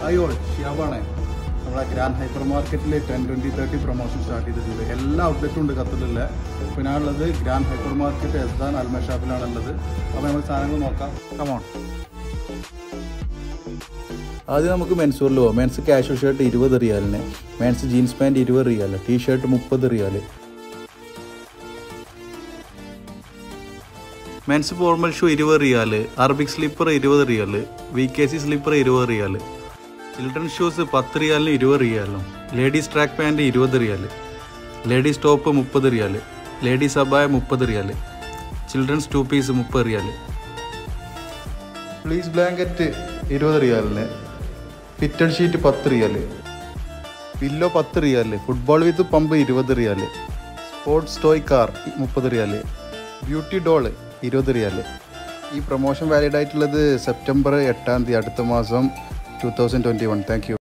അയ്യോ ഷിയാബാണേ നമ്മളെ ഗ്രാൻഡ് ഹൈപ്പർ മാർക്കറ്റിൽ ten twenty thirty promotion start ചെയ്തിട്ടുണ്ട് എല്ലാ ഔട്ട്ലെറ്റും ഉണ്ട് ഖത്തറിലുള്ള പിന്നെ ഉള്ളത് ഗ്രാൻഡ് ഹൈപ്പർ മാർക്കറ്റ് എസ്ദാൻ അൽമ ഷാപ്പിലാണുള്ളത് അപ്പോൾ നമ്മൾ സാധനങ്ങൾ നോക്കാം കമോൺ ആദ്യം നമുക്ക് മെൻസൂറിൽ പോകാം മെൻസ് കാഷ്വൽ ഷർട്ട് ഇരുപത് റിയാലിന് മെൻസ് ജീൻസ് പാൻറ് ഇരുപത് റിയാൽ ടീ ഷർട്ട് മുപ്പത് റിയാൽ മെൻസ് ഫോർമൽ ഷൂ ഇരുപത് റിയാൽ അറബിക് സ്ലിപ്പർ ഇരുപത് riyal V K C slipper ഇരുപത് റിയാൽ ചിൽഡ്രൻ ഷൂസ് പത്ത് റിയാലിന് ഇരുപത് റിയാലും ലേഡീസ് ട്രാക്ക് പാൻറ് ഇരുപത് റിയാൽ ലേഡീസ് ടോപ്പ് മുപ്പത് റിയാൽ ലേഡീസ് അബായ മുപ്പത് റിയാൽ ചിൽഡ്രൻസ് ടു പീസ് മുപ്പത് റിയാൽ പ്ലീസ് ബ്ലാങ്കറ്റ് ഇരുപത് റിയാലിന് ഫിറ്റഡ് ഷീറ്റ് പത്ത് റിയാൽ പില്ലോ പത്ത് റിയാൽ ഫുട്ബോൾ വിത്ത് പമ്പ് ഇരുപത് റിയാൽ സ്പോർട്സ് ടോയ് കാർ മുപ്പത് റിയാൽ ബ്യൂട്ടി ഡോൾ ഇരുപത് റിയാൽ ഈ പ്രൊമോഷൻ വാലിഡ് ആയിട്ടുള്ളത് സെപ്റ്റംബർ എട്ടാം തീയതി അടുത്ത മാസം two thousand twenty one thank U